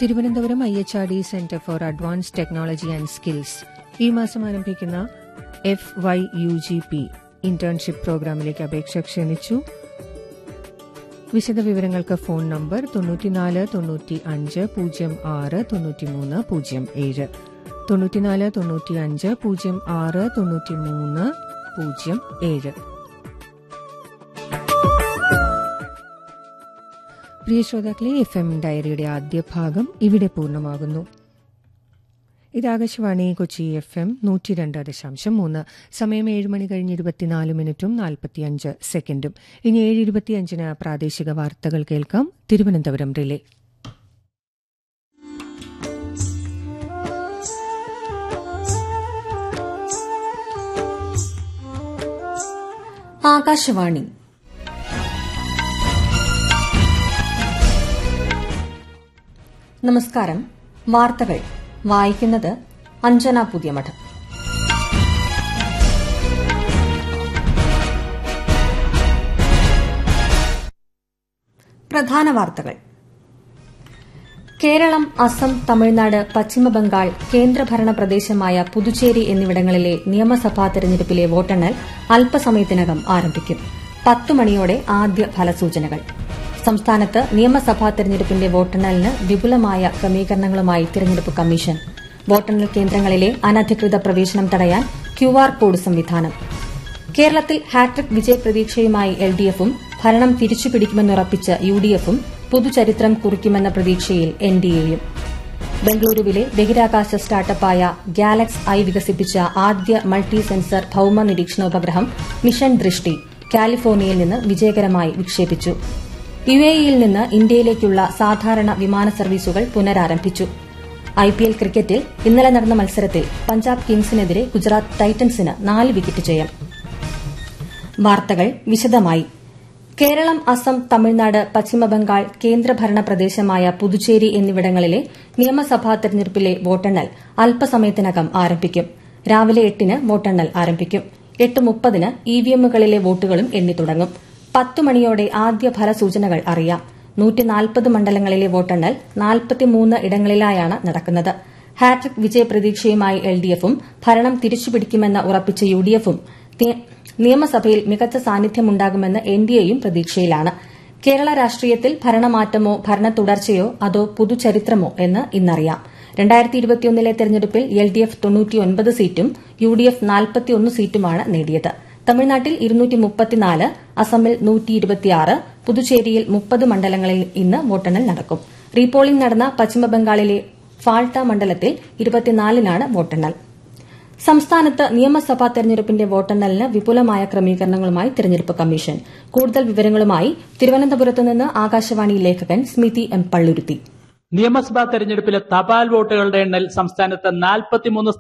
Thiruvananthapuram I H R D centre for advance technology and skills ഈ മാസം ആരംഭിക്കുന്ന F Y U G P internship പ്രോഗ്രാമിലേക്ക് അപേക്ഷ ക്ഷണിച്ചു വിശദവിവരങ്ങൾക്ക് ഫോൺ നമ്പർ തൊണ്ണൂറ്റിനാല് തൊണ്ണൂറ്റി അഞ്ച് പൂജ്യം ആറ് തൊണ്ണൂറ്റിമൂന്ന് പൂജ്യം ഏഴ് തൊണ്ണൂറ്റിനാല് തൊണ്ണൂറ്റി അഞ്ച് പൂജ്യം ആറ് തൊണ്ണൂറ്റിമൂന്ന് പൂജ്യം ഏഴ് പ്രിയ ശ്രോതാക്കളെ എഫ് എം ഡയറിയുടെ ആദ്യ ഭാഗം ഇവിടെ പൂർണ്ണമാകുന്നു ഇത് ആകാശവാണി കൊച്ചി എഫ് എം നൂറ്റി രണ്ട് ദശാംശം മൂന്ന് സമയം ഏഴ് മണി കഴിഞ്ഞ് ഇരുപത്തിനാല് മിനിറ്റും നാൽപ്പത്തിയഞ്ച് സെക്കൻഡും ഇനി ഏഴ് ഇരുപത്തിയഞ്ചിന് പ്രാദേശിക വാർത്തകൾ കേൾക്കാം തിരുവനന്തപുരം റിലേ ആകാശവാണി നമസ്കാരം വാർത്തകൾ വായിക്കുന്നത് അഞ്ജന പുതിയമഠം പ്രധാന വാർത്തകൾ കേരളം അസം തമിഴ്നാട് പശ്ചിമബംഗാൾ കേന്ദ്രഭരണ പ്രദേശമായ പുതുച്ചേരി എന്നിവിടങ്ങളിലെ നിയമസഭാ തെരഞ്ഞെടുപ്പിലെ വോട്ടെണ്ണൽ അല്പസമയത്തിനകം ആരംഭിക്കും പത്തു മണിയോടെ ആദ്യ ഫലസൂചനകൾ സംസ്ഥാനത്ത് നിയമസഭാ തെരഞ്ഞെടുപ്പിന്റെ വോട്ടെണ്ണലിന് വിപുലമായ ക്രമീകരണങ്ങളുമായി തെരഞ്ഞെടുപ്പ് കമ്മീഷൻ വോട്ടെണ്ണൽ കേന്ദ്രങ്ങളിലെ അനധികൃത പ്രവേശനം തടയാൻ ക്യുആർ കോഡ് സംവിധാനം കേരളത്തിൽ ഹാട്രിക് വിജയപ്രതീക്ഷയുമായി എൽ ഡി എഫും ഭരണം തിരിച്ചുപിടിക്കുമെന്നുറപ്പിച്ച് യു ഡി എഫും പുതുചരിത്രം കുറിക്കുമെന്ന പ്രതീക്ഷയിൽ എൻ ഡി എയും ബംഗളൂരുവിലെ ബഹിരാകാശ സ്റ്റാർട്ടപ്പായ ഗാലക്സ് ഐ വികസിപ്പിച്ച ആദ്യ മൾട്ടി സെൻസർ ഭൌമ നിരീക്ഷണോപഗ്രഹം മിഷൻ ദൃഷ്ടി കാലിഫോർണിയയിൽ നിന്ന് വിജയകരമായി വിക്ഷേപിച്ചു യു എഇയിൽ നിന്ന് ഇന്ത്യയിലേക്കുള്ള സാധാരണ വിമാന സർവീസുകൾ പുനരാരംഭിച്ചു ഐപിഎൽ ക്രിക്കറ്റിൽ ഇന്നലെ നടന്ന മത്സരത്തിൽ പഞ്ചാബ് കിങ്സിനെതിരെ ഗുജറാത്ത് ടൈറ്റൻസിന് നാല് വിക്കറ്റ് ജയം വാർത്തകൾ വിശദമായി കേരളം അസം തമിഴ്നാട് പശ്ചിമബംഗാൾ കേന്ദ്രഭരണ പ്രദേശമായ പുതുച്ചേരി എന്നിവിടങ്ങളിലെ നിയമസഭാ തെരഞ്ഞെടുപ്പിലെ വോട്ടെണ്ണൽ അല്പസമയത്തിനകം ആരംഭിക്കും രാവിലെ എട്ടിന് വോട്ടെണ്ണൽ ആരംഭിക്കും എട്ട് മുപ്പതിന് ഇവിഎമ്മുകളിലെ വോട്ടുകളും എണ്ണിത്തുടങ്ങും പത്തു മണിയോടെ ആദ്യ ഫലസൂചനകൾ അറിയാം നൂറ്റിനാൽപ്പത് മണ്ഡലങ്ങളിലെ വോട്ടെണ്ണൽ നാൽപ്പത്തിമൂന്ന് ഇടങ്ങളിലായാണ് നടക്കുന്നത് ഹാട്രിക് വിജയപ്രതീക്ഷയുമായി എൽ ഡി എഫും ഭരണം തിരിച്ചുപിടിക്കുമെന്ന് ഉറപ്പിച്ച യു ഡി എഫും നിയമസഭയിൽ മികച്ച സാന്നിധ്യമുണ്ടാകുമെന്ന് എൻ ഡി എയും പ്രതീക്ഷയിലാണ് കേരള രാഷ്ട്രീയത്തിൽ ഭരണമാറ്റമോ ഭരണ തുടർച്ചയോ അതോ പുതുചരിത്രമോ എന്ന് ഇന്നറിയാം രണ്ടായിരത്തി ഇരുപത്തിയൊന്നിലെ തെരഞ്ഞെടുപ്പിൽ എൽ ഡി എഫ് തൊണ്ണൂറ്റിയൊൻപത് സീറ്റും യു ഡി എഫ് നാൽപ്പത്തിയൊന്ന് സീറ്റുമാണ് നേടിയത് തമിഴ്നാട്ടിൽ ഇരുന്നൂറ്റി മുപ്പത്തിനാല് അസമിൽ നൂറ്റി ഇരുപത്തിയാറ് പുതുച്ചേരിയിൽ മുപ്പത് മണ്ഡലങ്ങളിൽ ഇന്ന് വോട്ടെണ്ണൽ നടക്കും റീപോളിംഗ് നടന്ന പശ്ചിമബംഗാളിലെ ഫാൾട്ട മണ്ഡലത്തിൽ ഇരുപത്തിനാലിനാണ് വോട്ടെണ്ണൽ സംസ്ഥാനത്ത് നിയമസഭാ തെരഞ്ഞെടുപ്പിന്റെ വോട്ടെണ്ണലിന് വിപുലമായ ക്രമീകരണങ്ങളുമായി തെരഞ്ഞെടുപ്പ് കമ്മീഷൻ കൂടുതൽ വിവരങ്ങളുമായി തിരുവനന്തപുരത്ത് നിന്ന് ആകാശവാണി ലേഖകൻ സ്മിതി എം പള്ളുരുത്തി നിയമസഭാ തെരഞ്ഞെടുപ്പിലെ തപാൽ വോട്ടുകളുടെ എണ്ണൽ സംസ്ഥാനത്ത് നാൽപ്പത്തിമൂന്ന്